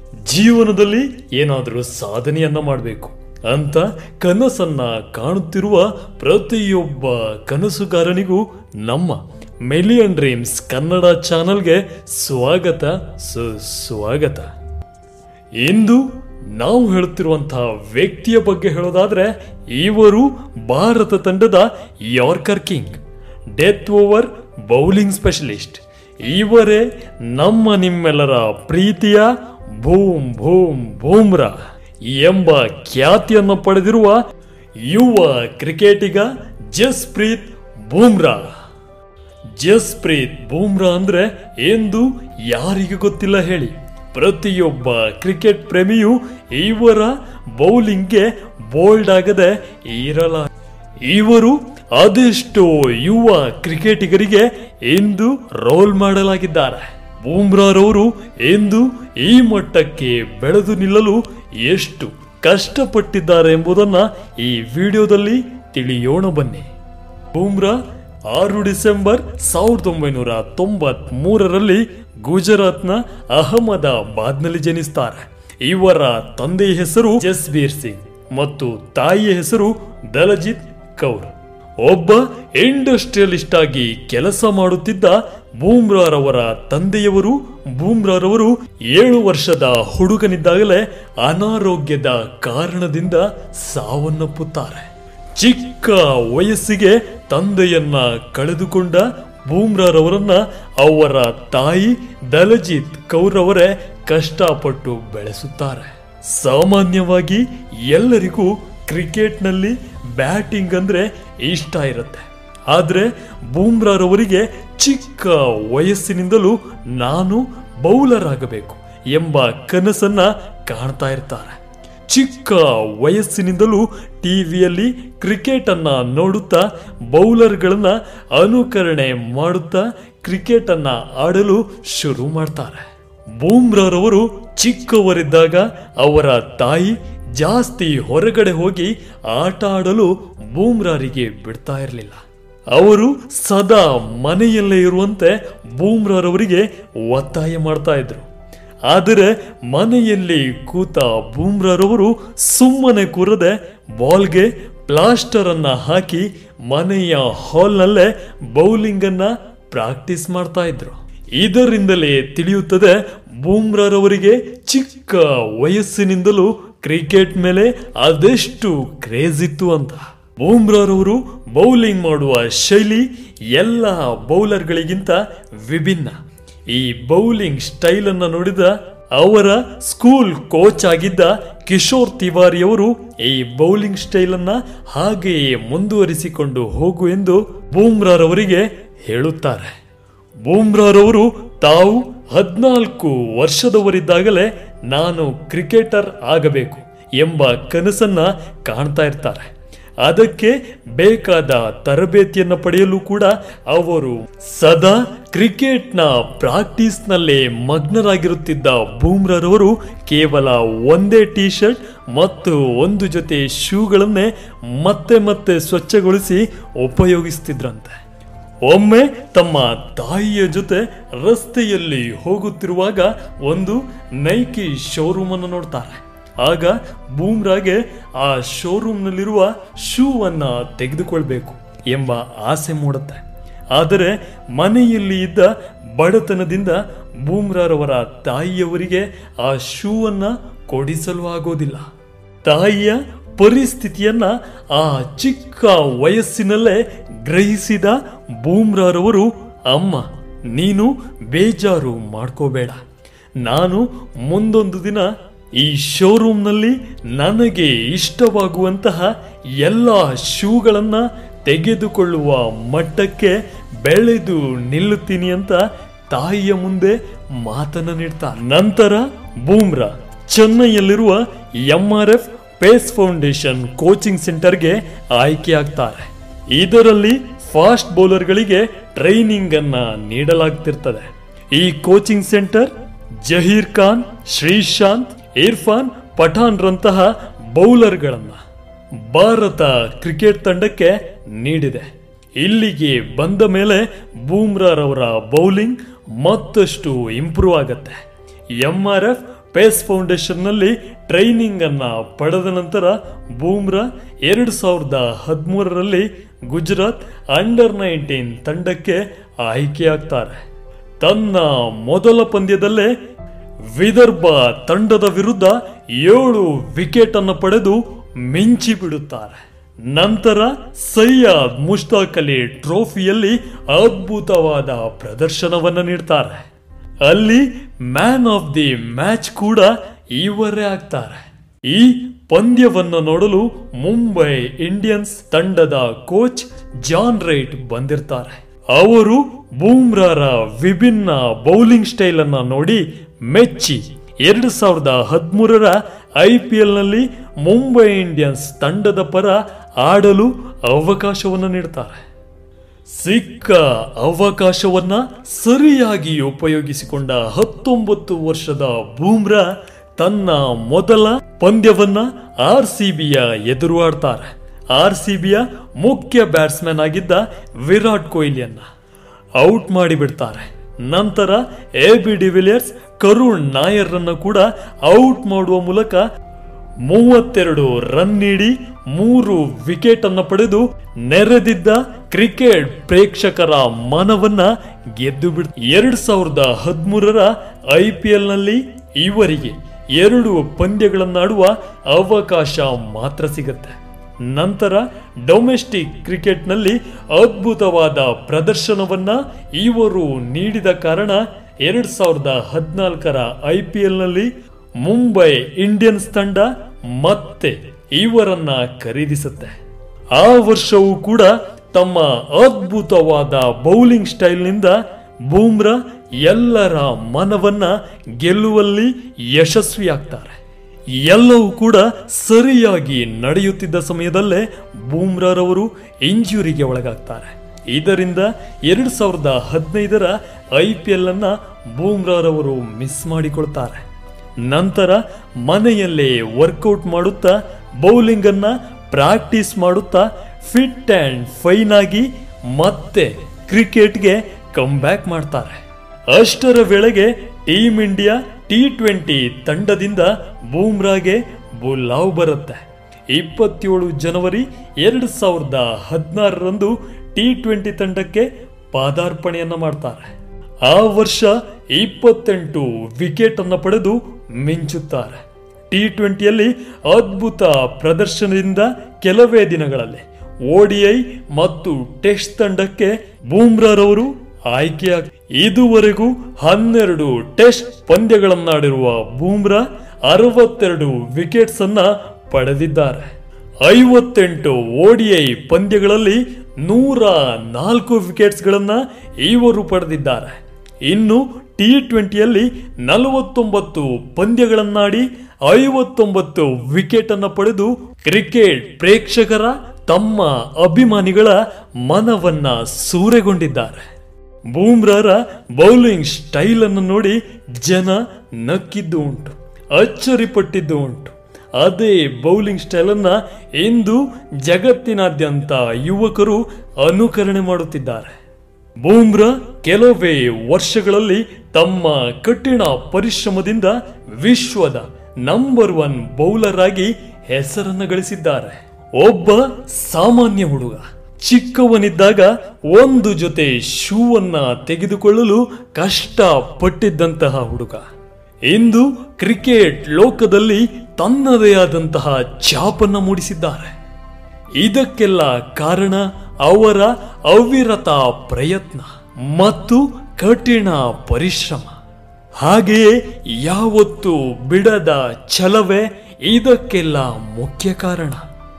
ಜೀವನದಲ್ಲಿ ಏನಾದರೂ ಸಾಧನೆಯನ್ನ ಮಾಡಬೇಕು ಅಂತ ಕನಸನ್ನ ಕಾಣುತ್ತಿರುವ ಪ್ರತಿಯೊಬ್ಬ ಕನಸುಗಾರನಿಗೂ ನಮ್ಮ ಮಿಲಿಯನ್ ಡ್ರೀಮ್ಸ್ ಕನ್ನಡ ಚಾನಲ್ಗೆ ಸ್ವಾಗತ ಸುಸ್ವಾಗತ ಇಂದು ನಾವು ಹೇಳುತ್ತಿರುವಂತಹ ವ್ಯಕ್ತಿಯ ಬಗ್ಗೆ ಹೇಳೋದಾದ್ರೆ ಇವರು ಭಾರತ ತಂಡದ yorker king death over bowling specialist ಇವರೇ ನಮ್ಮ ನಿಮ್ಮೆಲ್ಲರ ಪ್ರೀತಿಯ ಭೂಮ್ ಭೂಮ್ ಭೂಮ್ರಾ ಎಂಬ ಖ್ಯಾತಿಯನ್ನು ಪಡೆದಿರುವ ಯುವ ಕ್ರಿಕೆಟಿಗ ಜಸ್ಪ್ರೀತ್ ಬೂಮ್ರಾ ಜಸ್ಪ್ರೀತ್ ಬೂಮ್ರಾ ಅಂದ್ರೆ ಎಂದು ಯಾರಿಗೆ ಗೊತ್ತಿಲ್ಲ ಹೇಳಿ ಪ್ರತಿಯೊಬ್ಬ ಕ್ರಿಕೆಟ್ ಪ್ರೇಮಿಯು ಇವರ ಬೌಲಿಂಗ್ಗೆ ಬೋಲ್ಡ್ ಆಗದೆ ಇರಲ ಇವರು ಅದೆಷ್ಟೋ ಯುವ ಕ್ರಿಕೆಟಿಗರಿಗೆ ಎಂದು ರೋಲ್ ಮಾಡಲಾಗಿದ್ದಾರೆ ಬೂಮ್ರಾರವರು ಎಂದು ಈ ಮಟ್ಟಕ್ಕೆ ಬೆಳೆದು ನಿಲ್ಲಲು ಎಷ್ಟು ಕಷ್ಟಪಟ್ಟಿದ್ದಾರೆ ಎಂಬುದನ್ನ ಈ ವಿಡಿಯೋದಲ್ಲಿ ತಿಳಿಯೋಣ ಬನ್ನಿ ಬೂಮ್ರಾ ಆರು ಡಿಸೆಂಬರ್ ಸಾವಿರದ ಒಂಬೈನೂರ ತೊಂಬತ್ ಮೂರರಲ್ಲಿ ಗುಜರಾತ್ನ ಅಹಮದಾಬಾದ್ನಲ್ಲಿ ಜನಿಸ್ತಾರೆ ಇವರ ತಂದೆಯ ಹೆಸರು ಜಸ್ಬೀರ್ ಸಿಂಗ್ ಮತ್ತು ತಾಯಿಯ ಹೆಸರು ದಲಜಿತ್ ಕೌರ್ ಒಬ್ಬ ಇಂಡಸ್ಟ್ರಿಯಲಿಸ್ಟ್ ಆಗಿ ಕೆಲಸ ಮಾಡುತ್ತಿದ್ದ ಬೂಮ್ರಾರವರ ತಂದೆಯವರು ಬೂಮ್ರಾರವರು ಏಳು ವರ್ಷದ ಹುಡುಗನಿದ್ದಾಗಲೇ ಅನಾರೋಗ್ಯದ ಕಾರಣದಿಂದ ಸಾವನ್ನಪ್ಪುತ್ತಾರೆ ಚಿಕ್ಕ ವಯಸ್ಸಿಗೆ ತಂದೆಯನ್ನ ಕಳೆದುಕೊಂಡ ಬೂಮ್ರಾರವರನ್ನ ಅವರ ತಾಯಿ ದಲಜಿತ್ ಕೌರ್ ಅವರೇ ಕಷ್ಟಪಟ್ಟು ಬೆಳೆಸುತ್ತಾರೆ ಸಾಮಾನ್ಯವಾಗಿ ಎಲ್ಲರಿಗೂ ಕ್ರಿಕೆಟ್ನಲ್ಲಿ ಬ್ಯಾಟಿಂಗ್ ಅಂದ್ರೆ ಇಷ್ಟ ಇರುತ್ತೆ ಆದ್ರೆ ಬೂಮ್ರಾರವರಿಗೆ ಚಿಕ್ಕ ವಯಸ್ಸಿನಿಂದಲೂ ನಾನು ಬೌಲರ್ ಆಗಬೇಕು ಎಂಬ ಕನಸನ್ನ ಕಾಣ್ತಾ ಇರ್ತಾರೆ ಚಿಕ್ಕ ವಯಸ್ಸಿನಿಂದಲೂ ಟಿವಿಯಲ್ಲಿ ಕ್ರಿಕೆಟ್ ಅನ್ನ ನೋಡುತ್ತಾ ಬೌಲರ್ಗಳನ್ನ ಅನುಕರಣೆ ಮಾಡುತ್ತಾ ಕ್ರಿಕೆಟ್ ಅನ್ನ ಆಡಲು ಶುರು ಮಾಡ್ತಾರೆ ಬೂಮ್ರಾರವರು ಚಿಕ್ಕವರಿದ್ದಾಗ ಅವರ ತಾಯಿ ಜಾಸ್ತಿ ಹೊರಗಡೆ ಹೋಗಿ ಆಟ ಆಡಲು ಬೂಮ್ರಾರಿಗೆ ಬಿಡ್ತಾ ಇರಲಿಲ್ಲ ಅವರು ಸದಾ ಮನೆಯಲ್ಲೇ ಇರುವಂತೆ ಬೂಮ್ರಾರವರಿಗೆ ಒತ್ತಾಯ ಮಾಡ್ತಾ ಇದ್ರು ಆದರೆ ಮನೆಯಲ್ಲಿ ಕೂತ ಬೂಮ್ರಾರವರು ಸುಮ್ಮನೆ ಕೂರದೆ ಬಾಲ್ಗೆ ಪ್ಲಾಸ್ಟರ್ ಅನ್ನ ಹಾಕಿ ಮನೆಯ ಹಾಲ್ನಲ್ಲೇ ಬೌಲಿಂಗ್ ಅನ್ನ ಪ್ರಾಕ್ಟೀಸ್ ಮಾಡ್ತಾ ಇದ್ರು ಇದರಿಂದಲೇ ತಿಳಿಯುತ್ತದೆ ಬೂಮ್ರಾರವರಿಗೆ ಚಿಕ್ಕ ವಯಸ್ಸಿನಿಂದಲೂ ಕ್ರಿಕೆಟ್ ಮೇಲೆ ಅದೆಷ್ಟು ಕ್ರೇಜ್ ಇತ್ತು ಅಂತ ಬೂಮ್ರಾರವರು ಬೌಲಿಂಗ್ ಮಾಡುವ ಶೈಲಿ ಎಲ್ಲ ಬೌಲರ್ಗಳಿಗಿಂತ ವಿಭಿನ್ನ ಈ ಬೌಲಿಂಗ್ ಸ್ಟೈಲ್ ಅನ್ನ ನೋಡಿದ ಅವರ ಸ್ಕೂಲ್ ಕೋಚ್ ಆಗಿದ್ದ ಕಿಶೋರ್ ತಿವಾರಿಯವರು ಈ ಬೌಲಿಂಗ್ ಸ್ಟೈಲ್ ಅನ್ನ ಹಾಗೆಯೇ ಮುಂದುವರಿಸಿಕೊಂಡು ಹೋಗು ಎಂದು ಬೂಮ್ರಾರವರಿಗೆ ಹೇಳುತ್ತಾರೆ ಬೂಮ್ರಾರವರು ತಾವು ಹದಿನಾಲ್ಕು ವರ್ಷದವರಿದ್ದಾಗಲೇ ನಾನು ಕ್ರಿಕೆಟರ್ ಆಗಬೇಕು ಎಂಬ ಕನಸನ್ನ ಕಾಣ್ತಾ ಇರ್ತಾರೆ ಅದಕ್ಕೆ ಬೇಕಾದ ತರಬೇತಿಯನ್ನ ಪಡೆಯಲು ಕೂಡ ಅವರು ಸದಾ ಕ್ರಿಕೆಟ್ನ ಪ್ರಾಕ್ಟೀಸ್ನಲ್ಲೇ ಮಗ್ನರಾಗಿರುತ್ತಿದ್ದ ಬೂಮ್ರರವರು ಕೇವಲ ಒಂದೇ ಟಿ ಶರ್ಟ್ ಮತ್ತು ಒಂದು ಜೊತೆ ಶೂಗಳನ್ನೇ ಮತ್ತೆ ಮತ್ತೆ ಸ್ವಚ್ಛಗೊಳಿಸಿ ಉಪಯೋಗಿಸ್ತಿದ್ರಂತೆ ಒಮ್ಮೆ ತಮ್ಮ ತಾಯಿಯ ಜೊತೆ ರಸ್ತೆಯಲ್ಲಿ ಹೋಗುತ್ತಿರುವಾಗ ಒಂದು ನೈಕಿ ಶೋರೂಮ್ ಅನ್ನು ನೋಡ್ತಾರೆ ಆಗ ಬೂಮ್ರಾಗೆ ಆ ಶೋರೂಮ್ನಲ್ಲಿರುವ ಶೂ ಅನ್ನ ತೆಗೆದುಕೊಳ್ಬೇಕು ಎಂಬ ಆಸೆ ಮೂಡುತ್ತೆ ಆದರೆ ಮನೆಯಲ್ಲಿ ಇದ್ದ ಬಡತನದಿಂದ ಬೂಮ್ರಾರವರ ತಾಯಿಯವರಿಗೆ ಆ ಶೂ ಅನ್ನ ಕೊಡಿಸಲು ಆಗೋದಿಲ್ಲ ತಾಯಿಯ ಪರಿಸ್ಥಿತಿಯನ್ನ ಆ ಚಿಕ್ಕ ವಯಸ್ಸಿನಲ್ಲೇ ಗ್ರಹಿಸಿದ ಬೂಮ್ರಾರವರು ಅಮ್ಮ ನೀನು ಬೇಜಾರು ಮಾಡ್ಕೋಬೇಡ ನಾನು ಮುಂದೊಂದು ದಿನ ಈ ಶೋರೂಮ್ನಲ್ಲಿ ನನಗೆ ಇಷ್ಟವಾಗುವಂತಹ ಎಲ್ಲ ಶೂಗಳನ್ನ ತೆಗೆದುಕೊಳ್ಳುವ ಮಟ್ಟಕ್ಕೆ ಬೆಳೆದು ನಿಲ್ಲುತ್ತೀನಿ ಅಂತ ತಾಯಿಯ ಮುಂದೆ ಮಾತನ್ನ ನೀಡ್ತಾರೆ ನಂತರ ಬೂಮ್ರಾ ಚೆನ್ನೈಯಲ್ಲಿರುವ M R F pace foundation coaching ಸೆಂಟರ್ಗೆ ಆಯ್ಕೆಯಾಗ್ತಾರೆ ಇದರಲ್ಲಿ ಫಾಸ್ಟ್ ಬೌಲರ್ಗಳಿಗೆ ಟ್ರೈನಿಂಗ್ ಅನ್ನ ನೀಡಲಾಗ್ತಿರ್ತದೆ ಈ ಕೋಚಿಂಗ್ ಸೆಂಟರ್ ಜಹೀರ್ ಖಾನ್ ಶ್ರೀಶಾಂತ್ ಇರ್ಫಾನ್ ಪಠಾನ್ರಂತಹ ಬೌಲರ್ಗಳನ್ನ ಭಾರತ ಕ್ರಿಕೆಟ್ ತಂಡಕ್ಕೆ ನೀಡಿದೆ ಇಲ್ಲಿಗೆ ಬಂದ ಮೇಲೆ ಬೂಮ್ರಾರವರ ಬೌಲಿಂಗ್ ಮತ್ತಷ್ಟು ಇಂಪ್ರೂವ್ ಆಗತ್ತೆ ಎಂ ಆರ್ ಎಫ್ ಪೇಸ್ ಫೌಂಡೇಶನ್ನಲ್ಲಿ ಟ್ರೈನಿಂಗ್ ಅನ್ನ ಪಡೆದ ನಂತರ ಬೂಮ್ರಾ ಎರಡು ಸಾವಿರದ ಹದಿಮೂರರಲ್ಲಿ ಗುಜರಾತ್ ಅಂಡರ್ ನೈನ್ಟೀನ್ ತಂಡಕ್ಕೆ ಆಯ್ಕೆಯಾಗ್ತಾರೆ ತನ್ನ ಮೊದಲ ಪಂದ್ಯದಲ್ಲೇ ವಿದರ್ಭ ತಂಡದ ವಿರುದ್ಧ ಏಳು ವಿಕೆಟ್ ಅನ್ನು ಪಡೆದು ಮಿಂಚಿ ಬಿಡುತ್ತಾರೆ ನಂತರ ಸಯ್ಯದ್ ಮುಷ್ತಾಕ್ ಅಲಿ ಟ್ರೋಫಿಯಲ್ಲಿ ಅದ್ಭುತವಾದ ಪ್ರದರ್ಶನವನ್ನು ನೀಡ್ತಾರೆ ಅಲ್ಲಿ ಮ್ಯಾನ್ ಆಫ್ ದಿ ಮ್ಯಾಚ್ ಕೂಡ ಇವರೇ ಆಗ್ತಾರೆ ಈ ಪಂದ್ಯವನ್ನು ನೋಡಲು ಮುಂಬೈ ಇಂಡಿಯನ್ಸ್ ತಂಡದ ಕೋಚ್ ಜಾನ್ ರೈಟ್ ಬಂದಿರ್ತಾರೆ ಅವರು ಬೂಮ್ರಾರ ವಿಭಿನ್ನ ಬೌಲಿಂಗ್ ಸ್ಟೈಲ್ ಅನ್ನ ನೋಡಿ ಮೆಚ್ಚಿ ಎರಡು ಸಾವಿರದ ಹದಿಮೂರರ ಐ ಪಿ ಎಲ್ ನಲ್ಲಿ ಮುಂಬೈ ಇಂಡಿಯನ್ಸ್ ತಂಡದ ಪರ ಆಡಲು ಅವಕಾಶವನ್ನು ನೀಡ್ತಾರೆ ಸಿಕ್ಕ ಅವಕಾಶವನ್ನ ಸರಿಯಾಗಿ ಉಪಯೋಗಿಸಿಕೊಂಡ ಹತ್ತೊಂಬತ್ತು ವರ್ಷದ ಬೂಮ್ರಾ ತನ್ನ ಮೊದಲ ಪಂದ್ಯವನ್ನ ಆರ್ ಸಿ ಬಿಯ ಎದುರು ಆಡ್ತಾರೆ ಆರ್ ಸಿ ಬಿಯ ಮುಖ್ಯ ಬ್ಯಾಟ್ಸ್ಮನ್ ಆಗಿದ್ದ ವಿರಾಟ್ ಕೊಹ್ಲಿಯನ್ನ ಔಟ್ ಮಾಡಿಬಿಡ್ತಾರೆ ನಂತರ A B de Villiers Karun Nair ಅನ್ನು ಕೂಡ ಔಟ್ ಮಾಡುವ ಮೂಲಕ ಮೂವತ್ತೆರಡು ರನ್ ನೀಡಿ ಮೂರು ವಿಕೆಟ್ ಅನ್ನು ಪಡೆದು ನೆರೆದಿದ್ದ ಕ್ರಿಕೆಟ್ ಪ್ರೇಕ್ಷಕರ ಮನವನ್ನ ಗೆದ್ದು ಬಿಡ್ ಎರಡ್ ಸಾವಿರದ ಹದಿಮೂರರ ಐ ಪಿ ಎಲ್ ನಲ್ಲಿ ಇವರಿಗೆ ಎರಡು ಪಂದ್ಯಗಳನ್ನಾಡುವ ಅವಕಾಶ ಮಾತ್ರ ಸಿಗುತ್ತೆ ನಂತರ ಡೊಮೆಸ್ಟಿಕ್ ಕ್ರಿಕೆಟ್ನಲ್ಲಿ ಅದ್ಭುತವಾದ ಪ್ರದರ್ಶನವನ್ನ ಇವರು ನೀಡಿದ ಕಾರಣ ಎರಡ್ ಸಾವಿರದ ಹದಿನಾಲ್ಕರ ಐ ಪಿ ಎಲ್ನಲ್ಲಿ ಮುಂಬೈ ಇಂಡಿಯನ್ಸ್ ತಂಡ ಮತ್ತೆ ಇವರನ್ನ ಖರೀದಿಸುತ್ತೆ ಆ ವರ್ಷವೂ ಕೂಡ ತಮ್ಮ ಅದ್ಭುತವಾದ ಬೌಲಿಂಗ್ ಸ್ಟೈಲ್ನಿಂದ ಬೂಮ್ರಾ ಎಲ್ಲರ ಮನವನ್ನ ಗೆಲ್ಲುವಲ್ಲಿ ಯಶಸ್ವಿಯಾಗ್ತಾರೆ ಎಲ್ಲವೂ ಕೂಡ ಸರಿಯಾಗಿ ನಡೆಯುತ್ತಿದ್ದ ಸಮಯದಲ್ಲೇ ಬೂಮ್ರಾರವರು ಇಂಜುರಿಗೆ ಒಳಗಾಗ್ತಾರೆ ಇದರಿಂದ ಎರಡ್ ಸಾವಿರದ ಹದಿನೈದರ ಐ ಪಿ ಎಲ್ ಅನ್ನ ಬೂಮ್ರಾರವರು ಮಿಸ್ ಮಾಡಿಕೊಳ್ತಾರೆ ನಂತರ ಮನೆಯಲ್ಲೇ ವರ್ಕೌಟ್ ಮಾಡುತ್ತಾ ಬೌಲಿಂಗ್ ಅನ್ನ ಪ್ರಾಕ್ಟೀಸ್ ಮಾಡುತ್ತಾ ಫಿಟ್ ಅಂಡ್ ಫೈನ್ ಆಗಿ ಮತ್ತೆ ಕ್ರಿಕೆಟ್ಗೆ ಕಮ್ ಬ್ಯಾಕ್ ಮಾಡ್ತಾರೆ ಅಷ್ಟರ ವೇಳೆಗೆ ಟೀಮ್ ಇಂಡಿಯಾ ಟಿ ಟ್ವೆಂಟಿ ತಂಡದಿಂದ ಬೂಮ್ರಾಗೆ ಬುಲಾವ್ ಬರುತ್ತೆ ಇಪ್ಪತ್ತೇಳು ಜನವರಿ ಎರಡು ಸಾವಿರದ ಹದಿನಾರರಂದು ಟಿ ಟ್ವೆಂಟಿ ತಂಡಕ್ಕೆ ಪಾದಾರ್ಪಣೆಯನ್ನ ಮಾಡ್ತಾರೆ ಆ ವರ್ಷ ಇಪ್ಪತ್ತೆಂಟು ವಿಕೆಟ್ ಅನ್ನು ಪಡೆದು ಮಿಂಚುತ್ತಾರೆ ಟಿ ಟ್ವೆಂಟಿಯಲ್ಲಿ ಅದ್ಭುತ ಪ್ರದರ್ಶನದಿಂದ ಕೆಲವೇ ದಿನಗಳಲ್ಲಿ ಓಡಿಐ ಮತ್ತು ಟೆಸ್ಟ್ ತಂಡಕ್ಕೆ ಬೂಮ್ರಾರವರು ಆಯ್ಕೆಯಾಗ ಇದುವರೆಗೂ ಹನ್ನೆರಡು ಟೆಸ್ಟ್ ಪಂದ್ಯಗಳನ್ನಾಡಿರುವ ಬೂಮ್ರಾ ಅರವತ್ತೆರಡು ವಿಕೆಟ್ಸ್ ಅನ್ನ ಪಡೆದಿದ್ದಾರೆ ಐವತ್ತೆಂಟು ಓಡಿಐ ಪಂದ್ಯಗಳಲ್ಲಿ ನೂರ ನಾಲ್ಕು ವಿಕೆಟ್ಸ್ ಗಳನ್ನ ಇವರು ಪಡೆದಿದ್ದಾರೆ ಇನ್ನು ಟಿ ಟ್ವೆಂಟಿಯಲ್ಲಿ ನಲವತ್ತೊಂಬತ್ತು ಪಂದ್ಯಗಳನ್ನಾಡಿ ಐವತ್ತೊಂಬತ್ತು ವಿಕೆಟ್ ಅನ್ನು ಪಡೆದು ಕ್ರಿಕೆಟ್ ಪ್ರೇಕ್ಷಕರ ತಮ್ಮ ಅಭಿಮಾನಿಗಳ ಮನವನ್ನ ಸೂರೆಗೊಂಡಿದ್ದಾರೆ ಬೂಮ್ರಾರ ಬೌಲಿಂಗ್ ಸ್ಟೈಲ್ ಅನ್ನು ನೋಡಿ ಜನ ನಕ್ಕಿದ್ದು ಉಂಟು ಅಚ್ಚರಿಪಟ್ಟಿದ್ದು ಉಂಟು ಅದೇ ಬೌಲಿಂಗ್ ಸ್ಟೈಲ್ ಅನ್ನ ಇಂದು ಜಗತ್ತಿನಾದ್ಯಂತ ಯುವಕರು ಅನುಕರಣೆ ಮಾಡುತ್ತಿದ್ದಾರೆ ಬೂಮ್ರಾ ಕೆಲವೇ ವರ್ಷಗಳಲ್ಲಿ ತಮ್ಮ ಕಠಿಣ ಪರಿಶ್ರಮದಿಂದ ವಿಶ್ವದ ನಂಬರ್ ಒನ್ ಬೌಲರ್ ಆಗಿ ಹೆಸರನ್ನು ಗಳಿಸಿದ್ದಾರೆ ಒಬ್ಬ ಸಾಮಾನ್ಯ ಹುಡುಗ ಚಿಕ್ಕವನಿದ್ದಾಗ ಒಂದು ಜೊತೆ ಶೂ ಅನ್ನ ತೆಗೆದುಕೊಳ್ಳಲು ಕಷ್ಟ ಪಟ್ಟಿದ್ದಂತಹ ಹುಡುಗ ಇಂದು ಕ್ರಿಕೆಟ್ ಲೋಕದಲ್ಲಿ ತನ್ನದೇ ಆದಂತಹ ಛಾಪನ್ನ ಮೂಡಿಸಿದ್ದಾರೆ ಇದಕ್ಕೆಲ್ಲ ಕಾರಣ ಅವರ ಅವಿರತ ಪ್ರಯತ್ನ ಮತ್ತು ಕಠಿಣ ಪರಿಶ್ರಮ ಹಾಗೆಯೇ ಯಾವತ್ತೂ ಬಿಡದ ಛಲವೇ ಇದಕ್ಕೆಲ್ಲ ಮುಖ್ಯ ಕಾರಣ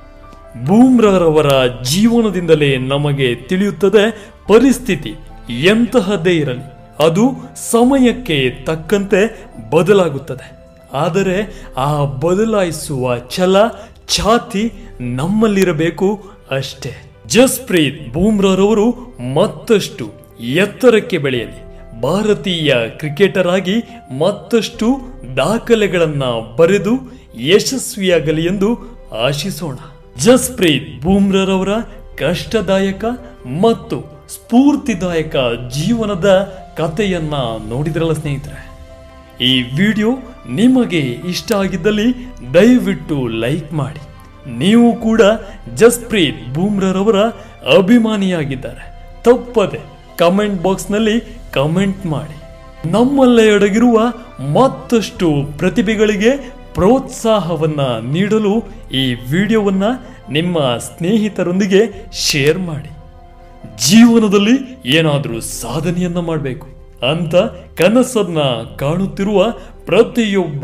ಬೂಮ್ರಾರವರ ಜೀವನದಿಂದಲೇ ನಮಗೆ ತಿಳಿಯುತ್ತದೆ ಪರಿಸ್ಥಿತಿ ಎಂತಹದ್ದೇ ಇರಲಿ ಅದು ಸಮಯಕ್ಕೆ ತಕ್ಕಂತೆ ಬದಲಾಗುತ್ತದೆ ಆದರೆ ಆ ಬದಲಾಯಿಸುವ ಛಲ ಛಾತಿ ನಮ್ಮಲ್ಲಿರಬೇಕು ಅಷ್ಟೇ ಜಸ್ಪ್ರೀತ್ ಬೂಮ್ರಾರವರು ಮತ್ತಷ್ಟು ಎತ್ತರಕ್ಕೆ ಬೆಳೆಯಲಿ ಭಾರತೀಯ ಕ್ರಿಕೆಟರ್ ಆಗಿ ಮತ್ತಷ್ಟು ದಾಖಲೆಗಳನ್ನ ಬರೆದು ಯಶಸ್ವಿಯಾಗಲಿ ಎಂದು ಆಶಿಸೋಣ ಜಸ್ಪ್ರೀತ್ ಬೂಮ್ರಾರವರ ಕಷ್ಟದಾಯಕ ಮತ್ತು ಸ್ಫೂರ್ತಿದಾಯಕ ಜೀವನದ ಕಥೆಯನ್ನ ನೋಡಿದ್ರಲ್ಲ ಸ್ನೇಹಿತರೆ ಈ ವಿಡಿಯೋ ನಿಮಗೆ ಇಷ್ಟ ಆಗಿದ್ದಲ್ಲಿ ದಯವಿಟ್ಟು ಲೈಕ್ ಮಾಡಿ ನೀವು ಕೂಡ ಜಸ್ಪ್ರೀತ್ ಬೂಮ್ರರವರ ಅಭಿಮಾನಿಯಾಗಿದ್ದಾರೆ ತಪ್ಪದೆ ಕಮೆಂಟ್ ಬಾಕ್ಸ್ನಲ್ಲಿ ಕಮೆಂಟ್ ಮಾಡಿ ನಮ್ಮಲ್ಲೇ ಅಡಗಿರುವ ಮತ್ತಷ್ಟು ಪ್ರತಿಭೆಗಳಿಗೆ ಪ್ರೋತ್ಸಾಹವನ್ನ ನೀಡಲು ಈ ವಿಡಿಯೋವನ್ನ ನಿಮ್ಮ ಸ್ನೇಹಿತರೊಂದಿಗೆ ಶೇರ್ ಮಾಡಿ ಜೀವನದಲ್ಲಿ ಏನಾದರೂ ಸಾಧನೆಯನ್ನ ಮಾಡಬೇಕು ಅಂತ ಕನಸನ್ನ ಕಾಣುತ್ತಿರುವ ಪ್ರತಿಯೊಬ್ಬ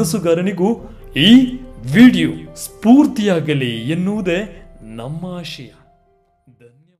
ಕನಸುಗಾರನಿಗೂ ಈ ವಿಡಿಯೋ ಸ್ಫೂರ್ತಿಯಾಗಲಿ ಎನ್ನುವುದೇ ನಮ್ಮ ಆಶಯ